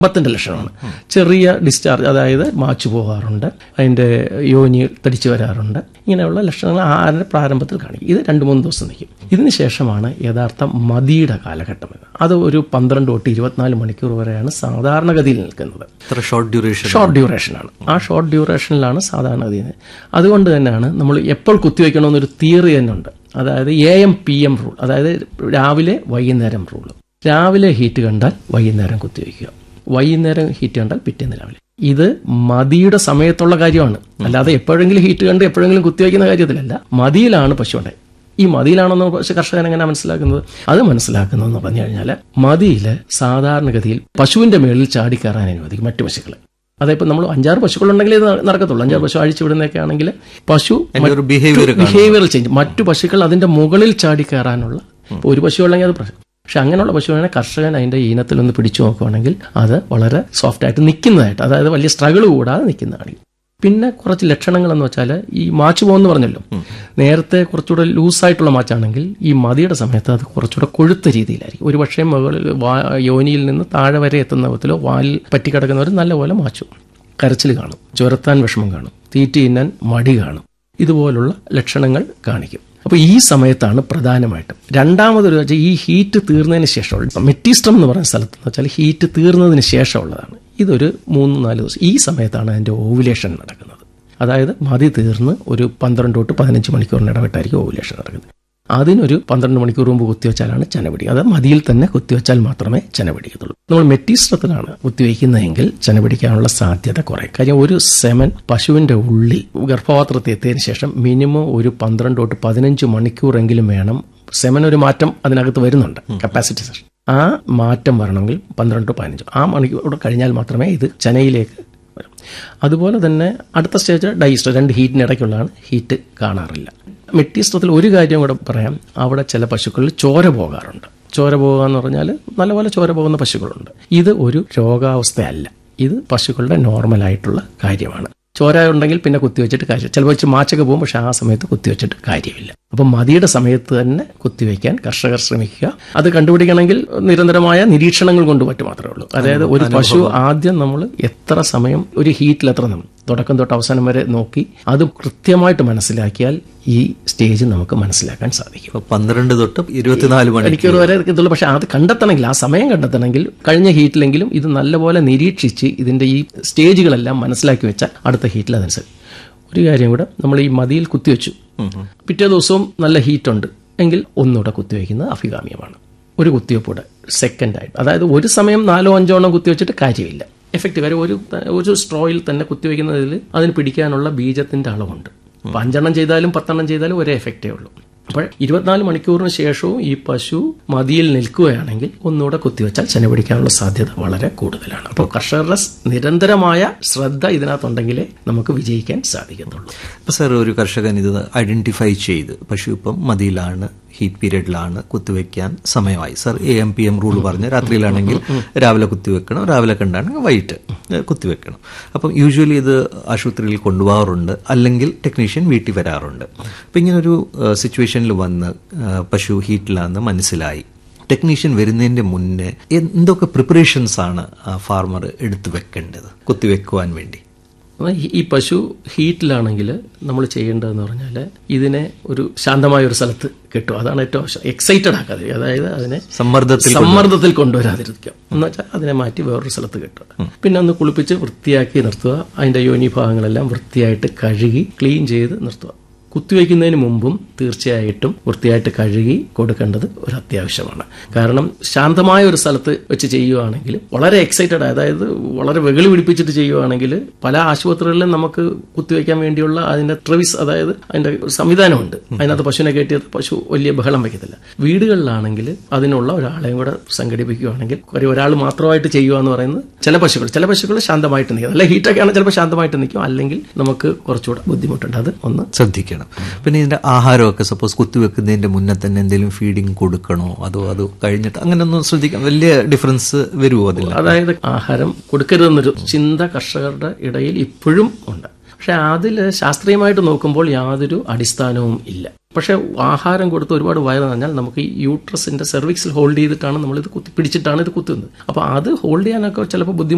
പത്തിന്റെ ലക്ഷണമാണ് ചെറിയ ഡിസ്ചാർജ് അതായത് മാച്ചു പോകാറുണ്ട് അതിന്റെ യോനി തടിച്ചു വരാറുണ്ട് ഇങ്ങനെയുള്ള ലക്ഷണങ്ങൾ ആരുടെ പ്രാരംഭത്തിൽ കാണിക്കും ഇത് രണ്ട് മൂന്ന് ദിവസം നിൽക്കും ഇതിന് ശേഷമാണ് യഥാർത്ഥ മതിയുടെ കാലഘട്ടം എന്ന്. അത് ഒരു പന്ത്രണ്ട് തൊട്ട് ഇരുപത്തിനാല് മണിക്കൂർ വരെയാണ് സാധാരണഗതിയിൽ നിൽക്കുന്നത് ഇത്ര ഷോർട്ട് ഡ്യൂറേഷൻ ഷോർട്ട് ഡ്യൂറേഷനാണ് ആ ഷോർട്ട് ഡ്യൂറേഷനിലാണ് സാധാരണഗതിയിൽ അതുകൊണ്ട് തന്നെയാണ് നമ്മൾ എപ്പോൾ കുത്തിവെക്കണമെന്നൊരു തിയറി തന്നെ ഉണ്ട് അതായത് A M P M rule അതായത് രാവിലെ വൈകുന്നേരം റൂൾ രാവിലെ ഹീറ്റ് കണ്ടാൽ വൈകുന്നേരം കുത്തിവെക്കുക വൈകുന്നേരം ഹീറ്റ് കണ്ടാൽ പിറ്റേന്ന് രാവിലെ ഇത് മതിയുടെ സമയത്തുള്ള കാര്യമാണ് അല്ലാതെ എപ്പോഴെങ്കിലും ഹീറ്റ് കണ്ട് എപ്പോഴെങ്കിലും കുത്തിവെക്കുന്ന കാര്യത്തിലല്ല മതിയിലാണ് പശു ഉണ്ടായി ഈ മതിയിലാണെന്ന് പശു കർഷകൻ എങ്ങനെ മനസ്സിലാക്കുന്നത് അത് മനസ്സിലാക്കുന്നതെന്ന് പറഞ്ഞു കഴിഞ്ഞാൽ മതിയിൽ സാധാരണഗതിയിൽ പശുവിന്റെ മേളിൽ ചാടിക്കയറാൻ അനുവദിക്കും മറ്റു പശുക്കളെ അതിപ്പോ നമ്മൾ അഞ്ചാറ് പശുക്കളുണ്ടെങ്കിലേ ഇത് നടക്കത്തുള്ളൂ അഞ്ചാറ് പശു അഴിച്ചു വിടുന്നതൊക്കെ ആണെങ്കിൽ പശു അതിന്റെ ഒരു ബിഹേവിയർ ബിഹേവിയറൽ ചേഞ്ച് മറ്റു പശുക്കൾ അതിന്റെ മുകളിൽ ചാടി കയറാനുള്ള ഇപ്പൊ ഒരു പശു ഉള്ളെങ്കിൽ അത് പ്രശ്നം പക്ഷെ അങ്ങനെയുള്ള പശുവിനെ കർഷകൻ അതിന്റെ ഈനത്തിൽ ഒന്ന് പിടിച്ചു നോക്കുവാണെങ്കിൽ അത് വളരെ സോഫ്റ്റ് ആയിട്ട് നിൽക്കുന്നതായിട്ട് അതായത് വലിയ സ്ട്രഗിൾ കൂടാതെ നിൽക്കുന്നതാണ് പിന്നെ കുറച്ച് ലക്ഷണങ്ങൾ എന്ന് വെച്ചാൽ ഈ മാച്ച് പോകുമെന്ന് പറഞ്ഞല്ലോ നേരത്തെ കുറച്ചുകൂടെ ലൂസായിട്ടുള്ള മാച്ചാണെങ്കിൽ ഈ മതിയുടെ സമയത്ത് അത് കുറച്ചുകൂടെ കൊഴുത്ത രീതിയിലായിരിക്കും ഒരു പക്ഷേ മുകളിൽ വാ- യോനിയിൽ നിന്ന് താഴെ വരെ എത്തുന്ന വിധത്തിലോ വാലിൽ പറ്റിക്കിടക്കുന്നവർ നല്ലപോലെ മാച്ചു കരച്ചിൽ കാണും ചുരത്താൻ വിഷമം കാണും തീറ്റി തിന്നാൻ മടി കാണും ഇതുപോലുള്ള ലക്ഷണങ്ങൾ കാണിക്കും അപ്പോൾ ഈ സമയത്താണ് പ്രധാനമായിട്ടും രണ്ടാമതൊരു വെച്ചാൽ ഈ ഹീറ്റ് തീർന്നതിന് ശേഷമുള്ള മെറ്റിസ്റ്റം എന്ന് പറയുന്ന സ്ഥലത്ത് എന്ന് വെച്ചാൽ ഹീറ്റ് തീർന്നതിന് ശേഷമുള്ളതാണ് ഇതൊരു മൂന്ന് നാല് ദിവസം ഈ സമയത്താണ് അതിൻ്റെ ഓവുലേഷൻ നടക്കുന്നത് അതായത് മതി തീർന്ന് ഒരു പന്ത്രണ്ട് തൊട്ട് പതിനഞ്ച് മണിക്കൂറിന് ഇടവിട്ടായിരിക്കും ഓവുലേഷൻ നടക്കുന്നത് അതിനൊരു പന്ത്രണ്ട് മണിക്കൂർ മുമ്പ് കുത്തിവെച്ചാലാണ് ചെന പിടിക്കുക അത് മതിയിൽ തന്നെ കുത്തിവെച്ചാൽ മാത്രമേ ചെന പിടിക്കത്തുള്ളൂ നമ്മൾ മെറ്റീസ്ത്രത്തിലാണ് കുത്തിവെക്കുന്നതെങ്കിൽ ചെന പിടിക്കാനുള്ള സാധ്യത കുറയും കാര്യം ഒരു സെമൻ പശുവിന്റെ ഉള്ളി ഗർഭപാത്രത്തിൽ എത്തിയതിനു ശേഷം മിനിമം ഒരു പന്ത്രണ്ട് തൊട്ട് പതിനഞ്ച് മണിക്കൂറെങ്കിലും വേണം സെമൻ ഒരു മാറ്റം അതിനകത്ത് വരുന്നുണ്ട് കപ്പാസിറ്റി സെഷൻ ആ മാറ്റം വരണമെങ്കിൽ പന്ത്രണ്ട് to പതിനഞ്ച് ആ മണിക്കൂർ കഴിഞ്ഞാൽ മാത്രമേ ഇത് ചെനയിലേക്ക് വരും അതുപോലെ തന്നെ അടുത്ത സ്റ്റേജ് ഡൈസ്റ്റർ രണ്ട് ഹീറ്റിനിടയ്ക്കുള്ളതാണ് ഹീറ്റ് കാണാറില്ല മെറ്റീസ്ത്രത്തിൽ ഒരു കാര്യം കൂടെ പറയാം അവിടെ ചില പശുക്കളിൽ ചോര പോകാറുണ്ട് ചോര പോകുക എന്ന് പറഞ്ഞാൽ നല്ലപോലെ ചോര പോകുന്ന പശുക്കളുണ്ട് ഇത് ഒരു രോഗാവസ്ഥയല്ല ഇത് പശുക്കളുടെ നോർമലായിട്ടുള്ള കാര്യമാണ് ചോര ഉണ്ടെങ്കിൽ പിന്നെ കുത്തിവെച്ചിട്ട് കാര്യം ചിലപ്പോൾ വെച്ച് മാച്ചൊക്കെ പോകും പക്ഷെ ആ സമയത്ത് കുത്തിവെച്ചിട്ട് കാര്യമില്ല അപ്പം മതിയുടെ സമയത്ത് തന്നെ കുത്തിവെക്കാൻ കർഷകർ ശ്രമിക്കുക അത് കണ്ടുപിടിക്കണമെങ്കിൽ നിരന്തരമായ നിരീക്ഷണങ്ങൾ കൊണ്ട് പറ്റും മാത്രമേ ഉള്ളൂ അതായത് ഒരു പശു ആദ്യം നമ്മൾ എത്ര സമയം ഒരു ഹീറ്റിൽ എത്ര നമ്മൾ തുടക്കം തൊട്ട് അവസാനം വരെ നോക്കി അത് കൃത്യമായിട്ട് മനസ്സിലാക്കിയാൽ ഈ സ്റ്റേജ് നമുക്ക് മനസ്സിലാക്കാൻ സാധിക്കും ഇപ്പൊ പന്ത്രണ്ട് തൊട്ട് ഇരുപത്തിനാല് മണി മണിക്കൂർ വരെ ഇതുള്ളൂ പക്ഷെ അത് കണ്ടെത്തണമെങ്കിൽ ആ സമയം കണ്ടെത്തണമെങ്കിൽ കഴിഞ്ഞ ഹീറ്റിലെങ്കിലും ഇത് നല്ലപോലെ നിരീക്ഷിച്ച് ഇതിന്റെ ഈ സ്റ്റേജുകളെല്ലാം മനസ്സിലാക്കി വെച്ചാൽ അടുത്ത ഹീറ്റിൽ അതനുസരിച്ച് ഒരു കാര്യം കൂടെ നമ്മൾ ഈ മതിയിൽ കുത്തിവെച്ചു പിറ്റേ ദിവസവും നല്ല ഹീറ്റ് ഉണ്ട് എങ്കിൽ ഒന്നുകൂടെ കുത്തിവെക്കുന്നത് അഭികാമ്യമാണ് ഒരു കുത്തിവെപ്പൂടെ സെക്കൻഡ് ആയിട്ട് അതായത് ഒരു സമയം നാലോ അഞ്ചോ എണ്ണം കുത്തിവെച്ചിട്ട് കാര്യമില്ല എഫക്റ്റീവ് കാര്യം ഒരു ഒരു സ്ട്രോയിൽ തന്നെ കുത്തിവെക്കുന്നതിൽ അതിന് പിടിക്കാനുള്ള ബീജത്തിന്റെ അളവുണ്ട് അപ്പൊ അഞ്ചെണ്ണം ചെയ്താലും പത്തെണ്ണം ചെയ്താലും ഒരേ എഫക്റ്റേ ഉള്ളൂ അപ്പോൾ ഇരുപത്തിനാല് മണിക്കൂറിന് ശേഷവും ഈ പശു മതിയിൽ നിൽക്കുകയാണെങ്കിൽ ഒന്നുകൂടെ കുത്തിവെച്ചാൽ ചെന പിടിക്കാനുള്ള സാധ്യത വളരെ കൂടുതലാണ് അപ്പോൾ കർഷകരുടെ സ് നിരന്തരമായ ശ്രദ്ധ ഇതിനകത്തുണ്ടെങ്കിലേ നമുക്ക് വിജയിക്കാൻ സാധിക്കത്തുള്ളൂ ഇപ്പൊ സാർ ഒരു കർഷകൻ ഇത് ഐഡന്റിഫൈ ചെയ്ത് പശു ഇപ്പം മതിയിലാണ് ഹീറ്റ് പീരീഡിലാണ് കുത്തിവെക്കാൻ സമയമായി sir A M P M rule പറഞ്ഞ് രാത്രിയിലാണെങ്കിൽ രാവിലെ കുത്തിവെക്കണം രാവിലെ കണ്ടാണെങ്കിൽ വൈകിട്ട് ഏഹ്, കുത്തിവെക്കണം അപ്പം യൂഷ്വലി ഇത് ആശുപത്രിയിൽ കൊണ്ടുപോകാറുണ്ട് അല്ലെങ്കിൽ ടെക്നീഷ്യൻ വീട്ടിൽ വരാറുണ്ട് അപ്പം ഇങ്ങനൊരു സിറ്റുവേഷനിൽ വന്ന് ഏഹ്, പശു ഹീറ്റിലാണെന്ന് മനസ്സിലായി ടെക്നീഷ്യൻ വരുന്നതിന്റെ മുന്നേ എന്തൊക്കെ പ്രിപ്പറേഷൻസ് ആണ് ഫാർമർ എടുത്തു വെക്കേണ്ടത് കുത്തിവെക്കുവാൻ വേണ്ടി അപ്പോൾ ഈ- ഈ പശു ഹീറ്റിലാണെങ്കിൽ നമ്മൾ ചെയ്യേണ്ടതെന്ന് പറഞ്ഞാൽ ഇതിനെ ഒരു ശാന്തമായ ഒരു സ്ഥലത്ത് കെട്ടും അതാണ് ഏറ്റവും എക്സൈറ്റഡ് ആക്കാതെ അതായത് അതിനെ സമ്മർദ്ദത്തിൽ സമ്മർദ്ദത്തിൽ കൊണ്ടുവരാതിരിക്കുക എന്ന് വെച്ചാൽ അതിനെ മാറ്റി വേറൊരു സ്ഥലത്ത് കെട്ടുക പിന്നെ ഒന്ന് കുളിപ്പിച്ച് വൃത്തിയാക്കി നിർത്തുക അതിന്റെ യോനി ഭാഗങ്ങളെല്ലാം വൃത്തിയായിട്ട് കഴുകി ക്ലീൻ ചെയ്ത് നിർത്തുക കുത്തിവെക്കുന്നതിന് മുമ്പും തീർച്ചയായിട്ടും വൃത്തിയായിട്ട് കഴുകി കൊടുക്കേണ്ടത് ഒരു അത്യാവശ്യമാണ് കാരണം ശാന്തമായ ഒരു സ്ഥലത്ത് വെച്ച് ചെയ്യുകയാണെങ്കിൽ വളരെ എക്സൈറ്റഡ് അതായത് വളരെ വെകളി പിടിപ്പിച്ചിട്ട് ചെയ്യുകയാണെങ്കിൽ പല ആശുപത്രികളിലും നമുക്ക് കുത്തിവെക്കാൻ വേണ്ടിയുള്ള അതിന്റെ ട്രവിസ് അതായത് അതിന്റെ ഒരു സംവിധാനമുണ്ട് അതിനകത്ത് പശുവിനെ കയറ്റിയത് പശു വലിയ ബഹളം വയ്ക്കത്തില്ല വീടുകളിലാണെങ്കിൽ അതിനുള്ള ഒരാളെയും കൂടെ സംഘടിപ്പിക്കുകയാണെങ്കിൽ ഒരു ഒരാൾ മാത്രമായിട്ട് ചെയ്യുക എന്ന് പറയുന്നത് ചില പശുക്കൾ ചില പശുക്കൾ ശാന്തമായിട്ട് നിൽക്കും അല്ല ഹീറ്റൊക്കെ ആണെങ്കിൽ ചിലപ്പോൾ ശാന്തമായിട്ട് നിൽക്കും അല്ലെങ്കിൽ നമുക്ക് കുറച്ചുകൂടെ ബുദ്ധിമുട്ടുണ്ട് അത് ഒന്ന് ശ്രദ്ധിക്കണം പിന്നെ ഇതിന്റെ ആഹാരമൊക്കെ സപ്പോസ് കുത്തിവെക്കുന്നതിന്റെ മുന്നേ തന്നെ എന്തെങ്കിലും ഫീഡിങ് കൊടുക്കണോ അതോ അത് കഴിഞ്ഞിട്ട് അങ്ങനെയൊന്നും ശ്രദ്ധിക്കാം വലിയ ഡിഫറൻസ് വരുമോ അതിൽ അതായത് ആഹാരം കൊടുക്കരുതെന്നൊരു ചിന്ത കർഷകരുടെ ഇടയിൽ ഇപ്പോഴും ഉണ്ട് പക്ഷെ അതിൽ ശാസ്ത്രീയമായിട്ട് നോക്കുമ്പോൾ യാതൊരു അടിസ്ഥാനവും ഇല്ല പക്ഷെ ആഹാരം കൊടുത്ത് ഒരുപാട് വയറ് പറഞ്ഞാൽ നമുക്ക് ഈ യൂട്രസിന്റെ സെർവിക്സിൽ ഹോൾഡ് ചെയ്തിട്ടാണ് നമ്മൾ ഇത് കുത്തി പിടിച്ചിട്ടാണ് ഇത് കുത്തുന്നത് അപ്പോൾ അത് ഹോൾഡ് ചെയ്യാനൊക്കെ ചിലപ്പോൾ ബുദ്ധിമുട്ട്